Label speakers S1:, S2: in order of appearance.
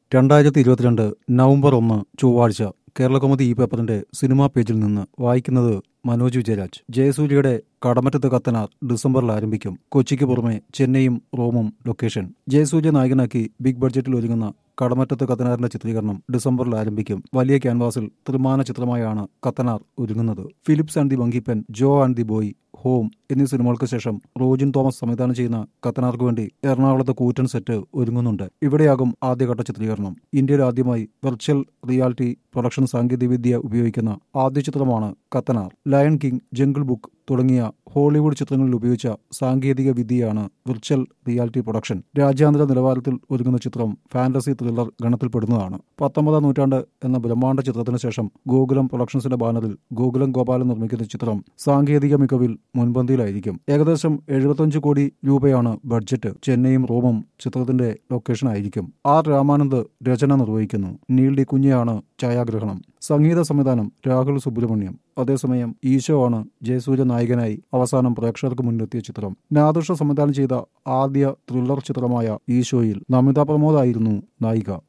S1: രണ്ടായിരത്തി ഇരുപത്തിരണ്ട് നവംബർ ഒന്ന് ചൊവ്വാഴ്ച കേരളകൗമുദി ഈ പേപ്പറിന്റെ സിനിമാ പേജിൽ നിന്ന് വായിക്കുന്നത് മനോജ് വിജയരാജ് ജയസൂര്യയുടെ കടമറ്റത്ത് കത്തനാർ ഡിസംബറിൽ ആരംഭിക്കും കൊച്ചിക്ക് പുറമെ ചെന്നൈയും റോമും ലൊക്കേഷൻ ജയസൂര്യ നായകനാക്കി ബിഗ് ബഡ്ജറ്റിൽ ഒരുങ്ങുന്ന കടമറ്റത്ത് കത്തനാറിന്റെ ചിത്രീകരണം ഡിസംബറിൽ ആരംഭിക്കും വലിയ ക്യാൻവാസിൽ ത്രിമാന ചിത്രമായാണ് കത്തനാർ ഒരുങ്ങുന്നത് Philips and the Monkey Pen Jo and the Boy Home എന്നീ സിനിമകൾക്ക് ശേഷം റോജിൻ തോമസ് സംവിധാനം ചെയ്യുന്ന കത്തനാർക്ക് വേണ്ടി എറണാകുളത്ത് കൂറ്റൻ സെറ്റ് ഒരുങ്ങുന്നുണ്ട് ഇവിടെയാകും ആദ്യഘട്ട ചിത്രീകരണം ഇന്ത്യയിൽ ആദ്യമായി വെർച്വൽ റിയാലിറ്റി പ്രൊഡക്ഷൻ സാങ്കേതികവിദ്യ ഉപയോഗിക്കുന്ന ആദ്യ ചിത്രമാണ് Kathanar Lion King Jungle Book തുടങ്ങിയ ഹോളിവുഡ് ചിത്രങ്ങളിൽ ഉപയോഗിച്ച സാങ്കേതിക വിദ്യയാണ് വിർച്വൽ റിയാലിറ്റി പ്രൊഡക്ഷൻ രാജ്യാന്തര നിലവാരത്തിൽ ഒരുങ്ങുന്ന ചിത്രം ഫാന്റസി ത്രില്ലർ ഗണത്തിൽപ്പെടുന്നതാണ് പത്തൊമ്പതാം നൂറ്റാണ്ട് എന്ന ബ്രഹ്മാണ്ഡ ചിത്രത്തിന് ശേഷം ഗോകുലം പ്രൊഡക്ഷൻസിന്റെ ബാനറിൽ ഗോകുലം ഗോപാലൻ നിർമ്മിക്കുന്ന ചിത്രം സാങ്കേതിക മികവിൽ മുൻപന്തിയിലായിരിക്കും ഏകദേശം എഴുപത്തഞ്ച് കോടി രൂപയാണ് ബഡ്ജറ്റ് ചെന്നൈയും റോമും ചിത്രത്തിന്റെ ലൊക്കേഷൻ ആയിരിക്കും ആർ രാമാനന്ദ് രചന നിർവഹിക്കുന്നു നീൽ ഡി കുഞ്ഞിയാണ് ഛായാഗ്രഹണം സംഗീത സംവിധാനം രാഹുൽ സുബ്രഹ്മണ്യം അതേസമയം ഈശോ ആണ് ജയസൂര്യ നായകനായി അവസാനം പ്രേക്ഷകർക്ക് മുന്നിലെത്തിയ ചിത്രം നാദൃഷ സംവിധാനം ചെയ്ത ആദ്യ ത്രില്ലർ ചിത്രമായ ഈശോയിൽ നമിത പ്രമോദ് ആയിരുന്നു നായിക